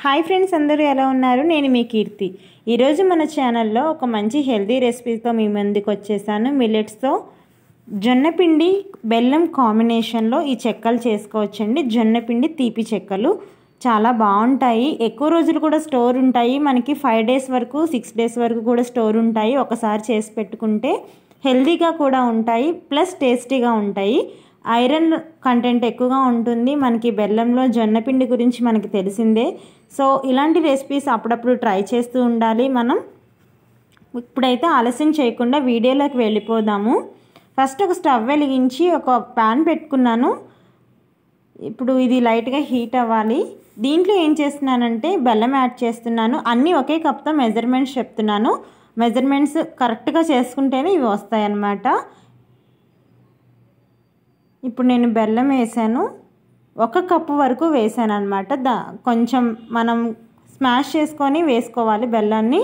hi friends అందరూ ఎలా ఉన్నారు నేను మీ కీర్తి ఈరోజు మన ఛానల్లో ఒక మంచి హెల్తీ రెసిపీతో మీ ముందుకు వచ్చేసాను మిల్లెట్స్తో జొన్నపిండి బెల్లం కాంబినేషన్లో ఈ చెక్కలు చేసుకోవచ్చండి జొన్నపిండి తీపి చెక్కలు చాలా బాగుంటాయి ఎక్కువ రోజులు కూడా స్టోర్ ఉంటాయి మనకి ఫైవ్ డేస్ వరకు సిక్స్ డేస్ వరకు కూడా స్టోర్ ఉంటాయి ఒకసారి చేసి పెట్టుకుంటే హెల్తీగా కూడా ఉంటాయి ప్లస్ టేస్టీగా ఉంటాయి ఐరన్ కంటెంట్ ఎక్కువగా ఉంటుంది మనకి బెల్లంలో జొన్నపిండి గురించి మనకి తెలిసిందే సో ఇలాంటి రెసిపీస్ అప్పుడప్పుడు ట్రై చేస్తూ ఉండాలి మనం ఇప్పుడైతే ఆలస్యం చేయకుండా వీడియోలోకి వెళ్ళిపోదాము ఫస్ట్ ఒక స్టవ్ వెలిగించి ఒక ప్యాన్ పెట్టుకున్నాను ఇప్పుడు ఇది లైట్గా హీట్ అవ్వాలి దీంట్లో ఏం చేస్తున్నానంటే బెల్లం యాడ్ చేస్తున్నాను అన్నీ ఒకే కప్తో మెజర్మెంట్స్ చెప్తున్నాను మెజర్మెంట్స్ కరెక్ట్గా చేసుకుంటేనే ఇవి వస్తాయన్నమాట ఇప్పుడు నేను బెల్లం వేసాను ఒక కప్పు వరకు వేసాను అనమాట దా కొంచెం మనం స్మాష్ చేసుకొని వేసుకోవాలి బెల్లాన్ని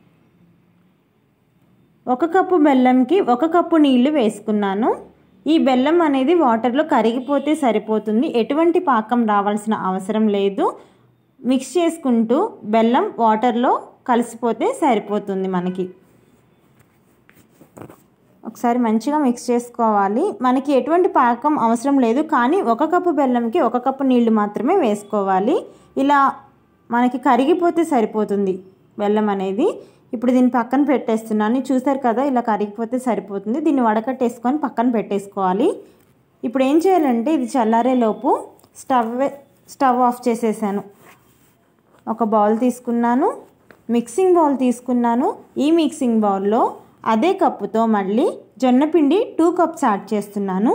ఒక కప్పు బెల్లంకి ఒక కప్పు నీళ్లు వేసుకున్నాను ఈ బెల్లం అనేది వాటర్లో కరిగిపోతే సరిపోతుంది ఎటువంటి పాకం రావాల్సిన అవసరం లేదు మిక్స్ చేసుకుంటూ బెల్లం వాటర్లో కలిసిపోతే సరిపోతుంది మనకి ఒకసారి మంచిగా మిక్స్ చేసుకోవాలి మనకి ఎటువంటి పాకం అవసరం లేదు కానీ ఒక కప్పు బెల్లంకి ఒక కప్పు నీళ్లు మాత్రమే వేసుకోవాలి ఇలా మనకి కరిగిపోతే సరిపోతుంది బెల్లం అనేది ఇప్పుడు దీన్ని పక్కన పెట్టేస్తున్నాను చూసారు కదా ఇలా కరిగిపోతే సరిపోతుంది దీన్ని వడకట్టేసుకొని పక్కన పెట్టేసుకోవాలి ఇప్పుడు ఏం చేయాలంటే ఇది చల్లారేలోపు స్టవ్ స్టవ్ ఆఫ్ చేసేసాను ఒక బౌల్ తీసుకున్నాను మిక్సింగ్ బౌల్ తీసుకున్నాను ఈ మిక్సింగ్ బౌల్లో అదే కప్పుతో మళ్ళీ జొన్నపిండి టూ కప్స్ యాడ్ చేస్తున్నాను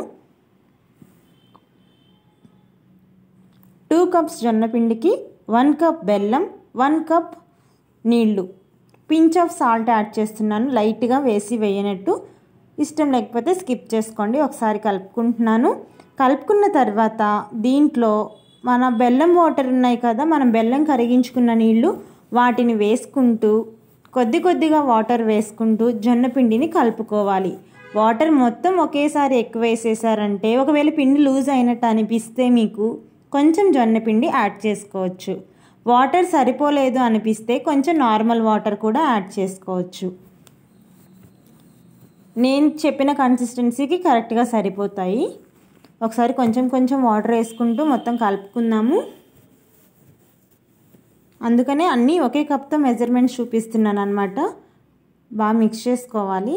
టూ కప్స్ జొన్నపిండికి వన్ కప్ బెల్లం వన్ కప్ నీళ్ళు పించ్ ఆఫ్ సాల్ట్ యాడ్ చేస్తున్నాను లైట్గా వేసి వేయనట్టు ఇష్టం లేకపోతే స్కిప్ చేసుకోండి ఒకసారి కలుపుకుంటున్నాను కలుపుకున్న తర్వాత దీంట్లో మన బెల్లం వాటర్ ఉన్నాయి కదా మనం బెల్లం కరిగించుకున్న నీళ్ళు వాటిని వేసుకుంటూ కొద్ది కొద్దిగా వాటర్ వేసుకుంటూ జొన్న పిండిని కలుపుకోవాలి వాటర్ మొత్తం ఒకేసారి ఎక్కువ వేసేసారంటే ఒకవేళ పిండి లూజ్ అయినట్టు అనిపిస్తే మీకు కొంచెం జొన్న పిండి యాడ్ చేసుకోవచ్చు వాటర్ సరిపోలేదు అనిపిస్తే కొంచెం నార్మల్ వాటర్ కూడా యాడ్ చేసుకోవచ్చు నేను చెప్పిన కన్సిస్టెన్సీకి కరెక్ట్గా సరిపోతాయి ఒకసారి కొంచెం కొంచెం వాటర్ వేసుకుంటూ మొత్తం కలుపుకుందాము అందుకనే అన్నీ ఒకే కప్తో మెజర్మెంట్స్ చూపిస్తున్నాను అనమాట బాగా మిక్స్ చేసుకోవాలి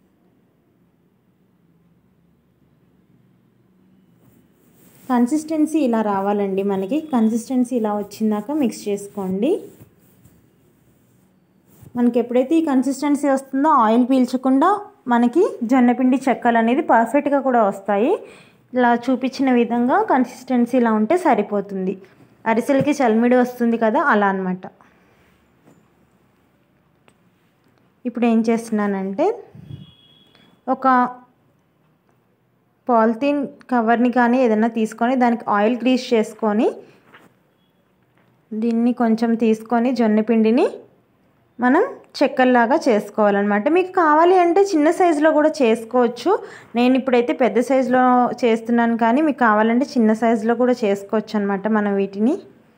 కన్సిస్టెన్సీ ఇలా రావాలండి మనకి కన్సిస్టెన్సీ ఇలా వచ్చిందాక మిక్స్ చేసుకోండి మనకి ఎప్పుడైతే ఈ కన్సిస్టెన్సీ వస్తుందో ఆయిల్ పీల్చకుండా మనకి జొన్నపిండి చెక్కలు అనేది పర్ఫెక్ట్గా కూడా వస్తాయి ఇలా చూపించిన విధంగా కన్సిస్టెన్సీ ఇలా ఉంటే సరిపోతుంది అరిసెలకి చల్మిడి వస్తుంది కదా అలా అనమాట ఇప్పుడు ఏం చేస్తున్నానంటే ఒక పాలిథీన్ కవర్ని కానీ ఏదైనా తీసుకొని దానికి ఆయిల్ గ్రీస్ చేసుకొని దీన్ని కొంచెం తీసుకొని జొన్న పిండిని మనం చెక్కల్లాగా చేసుకోవాలన్నమాట మీకు కావాలి అంటే చిన్న సైజులో కూడా చేసుకోవచ్చు నేను ఇప్పుడైతే పెద్ద సైజులో చేస్తున్నాను కానీ మీకు కావాలంటే చిన్న సైజులో కూడా చేసుకోవచ్చు అనమాట మనం వీటిని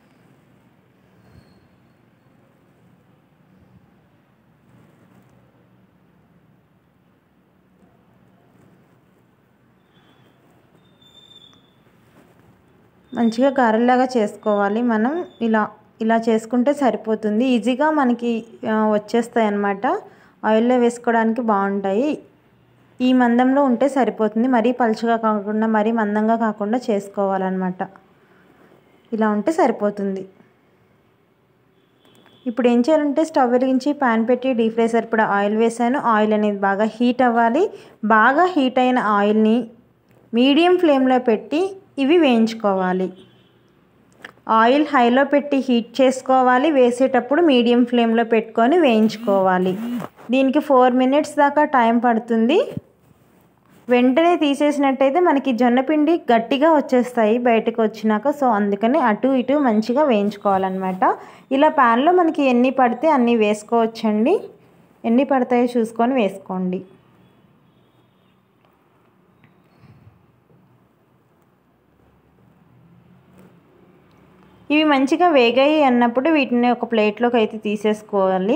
మంచిగా గారెలాగా చేసుకోవాలి మనం ఇలా ఇలా చేసుకుంటే సరిపోతుంది ఈజీగా మనకి వచ్చేస్తాయి అన్నమాట ఆయిల్లో వేసుకోవడానికి బాగుంటాయి ఈ మందంలో ఉంటే సరిపోతుంది మరీ పలుచగా కాకుండా మరీ మందంగా కాకుండా చేసుకోవాలన్నమాట ఇలా ఉంటే సరిపోతుంది ఇప్పుడు ఏం చేయాలంటే స్టవ్ వెలిగించి ప్యాన్ పెట్టి డీప్ ఫ్రై సరిపడా ఆయిల్ వేసాను ఆయిల్ అనేది బాగా హీట్ అవ్వాలి బాగా హీట్ అయిన ఆయిల్ని మీడియం ఫ్లేమ్లో పెట్టి ఇవి వేయించుకోవాలి ఆయిల్ హైలో పెట్టి హీట్ చేసుకోవాలి వేసేటప్పుడు మీడియం ఫ్లేమ్లో పెట్టుకొని వేయించుకోవాలి దీనికి ఫోర్ మినిట్స్ దాకా టైం పడుతుంది వెంటనే తీసేసినట్టయితే మనకి జొన్నపిండి గట్టిగా వచ్చేస్తాయి బయటకు వచ్చినాక సో అందుకని అటు ఇటు మంచిగా వేయించుకోవాలన్నమాట ఇలా ప్యాన్లో మనకి ఎన్ని పడితే అన్నీ వేసుకోవచ్చండి ఎన్ని పడతాయో చూసుకొని వేసుకోండి ఇవి మంచిగా వేగాయి అన్నప్పుడు వీటిని ఒక ప్లేట్లోకి అయితే తీసేసుకోవాలి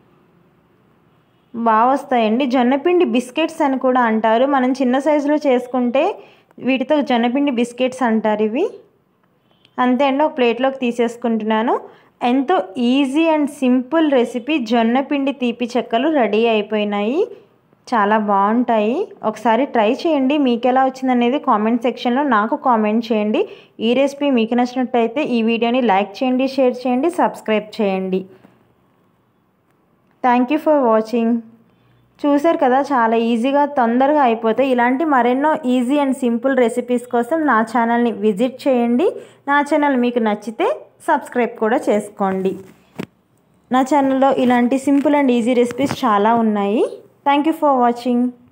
బాగా వస్తాయండి జొన్నపిండి బిస్కెట్స్ అని కూడా అంటారు మనం చిన్న సైజులో చేసుకుంటే వీటితో జొన్నపిండి బిస్కెట్స్ అంటారు ఇవి అంతే అండి ఒక ప్లేట్లోకి తీసేసుకుంటున్నాను ఎంతో ఈజీ అండ్ సింపుల్ రెసిపీ జొన్నపిండి తీపి చెక్కలు రెడీ అయిపోయినాయి చాలా బాగుంటాయి ఒకసారి ట్రై చేయండి మీకు ఎలా వచ్చిందనేది కామెంట్ సెక్షన్లో నాకు కామెంట్ చేయండి ఈ రెసిపీ మీకు నచ్చినట్టయితే ఈ వీడియోని లైక్ చేయండి షేర్ చేయండి సబ్స్క్రైబ్ చేయండి థ్యాంక్ యూ ఫర్ వాచింగ్ చూసారు కదా చాలా ఈజీగా తొందరగా అయిపోతాయి ఇలాంటి మరెన్నో ఈజీ అండ్ సింపుల్ రెసిపీస్ కోసం నా ఛానల్ని విజిట్ చేయండి నా ఛానల్ మీకు నచ్చితే సబ్స్క్రైబ్ కూడా చేసుకోండి నా ఛానల్లో ఇలాంటి సింపుల్ అండ్ ఈజీ రెసిపీస్ చాలా ఉన్నాయి థ్యాంక్ యూ ఫర్ వాచింగ్